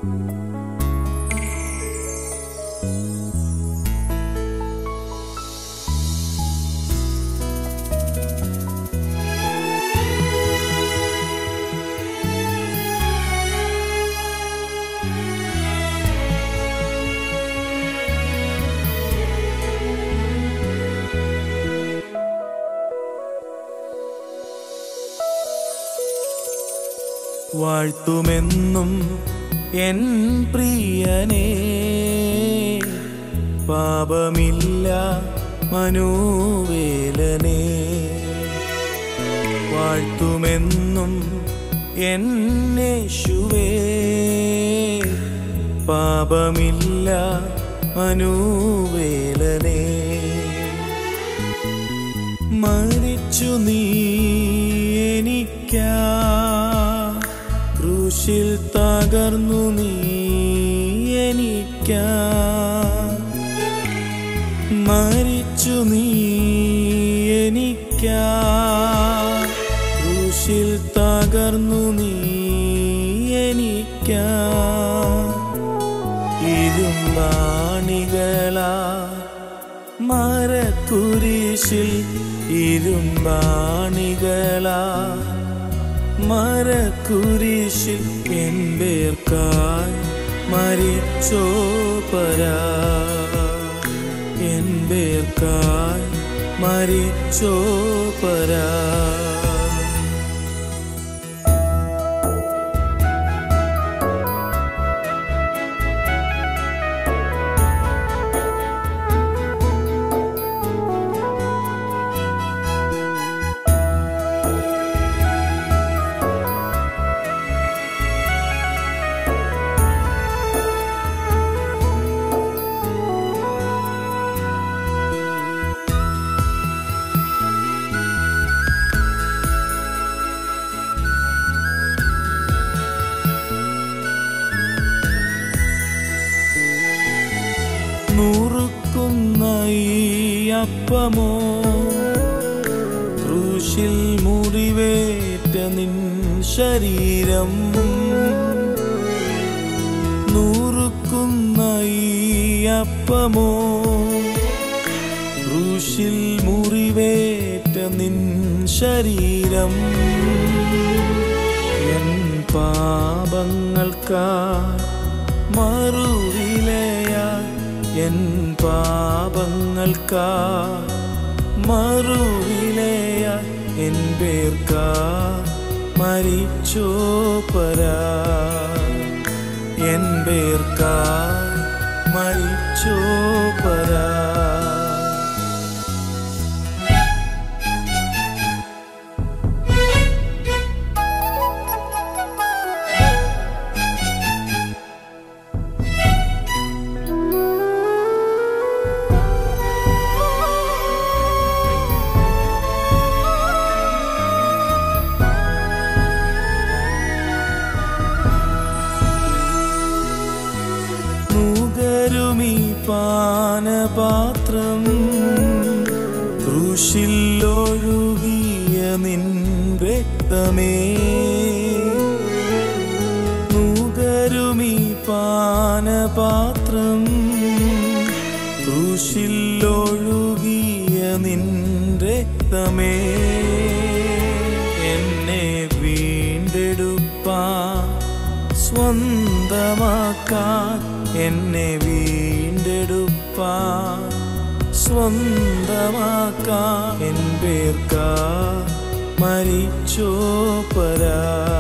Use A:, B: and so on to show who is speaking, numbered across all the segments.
A: വാഴ്ത്തുമെന്നും N പ്രിയനേ പാപമില്ല മനോവേലനേ വാഴ്ത്തുമെന്നും എന്നേശുവേ പാപമില്ല മനോവേലനേ മരിച്ചു നീ എനിക്കാ ക്രൂശിൽ തകർന്നു നീ എനിക്കാ മരിച്ചു നീ എനിക്കാ ക്രൂശിൽ തകർന്നു നീ എനിക്കാ ഇരുമ്പാണികളാ മരക്കുരിശിൽ ഇരുമ്പാണികളാ മരക്കുരിശിൽ എൻപേർക്കായി മരിച്ചോ പരാ എൻപേർക്കായി മരിച്ചോ പരാ നുറുക്കുന്ന ഈ അപ്പമോ ക്രൂശിൽ മുറിവേറ്റ നിൻ ശരീരം നുറുക്കുന്ന ഈ അപ്പമോ ക്രൂശിൽ മുറിവേറ്റ നിൻ ശരീരം എൻ പാപങ്ങൾക്കാ മറുവിലയായി എൻ പാപങ്ങൾക്കാ മറുവിലയായി എൻ പേർക്കാ മരിച്ചോ പരാ എൻ പേർക്കാ മരിച്ചോ പരാ നുകരുമീ പാനപാത്രം ക്രൂശിൽ ഒഴുകിയ നിൻ രക്തമേ നുകരുമീ പാനപാത്രം ക്രൂശിൽ ഒഴുകിയ നിൻ രക്തമേ എന്നെ വീണ്ടെടുപ്പാൻ സ്വന്തമാക്കാൻ എന്നെ വീണ്ടെടുപ്പാൻ സ്വന്തമാക്കാൻ എൻ പേർക്കാ മരിച്ചോ പരാ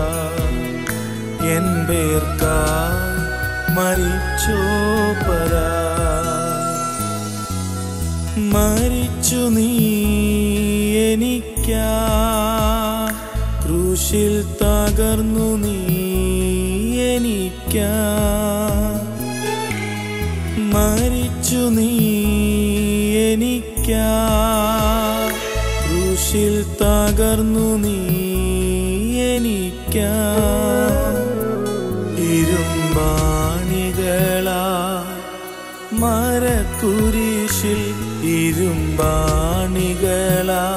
A: എൻ പേർക്കാ മരിച്ചോ പരാ മരിച്ചു നീ എനിക്കാ ക്രൂശിൽ തകർന്നു നീ എനിക്കാ മരിച്ചു നീ എനിക്കാ ക്രൂശിൽ തകർന്നു നീ എനിക്കാ ഇരുമ്പാണികളാ മരക്കുരിശിൽ ഇരുമ്പാണികളാ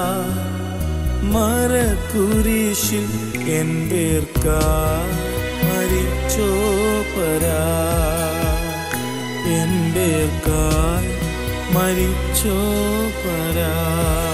A: മരക്കുരിശിൽ എൻ പേർക്കാ മരിച്ചോ പരാ എൻ്റെ കാൽ മരിച്ചോ പരാ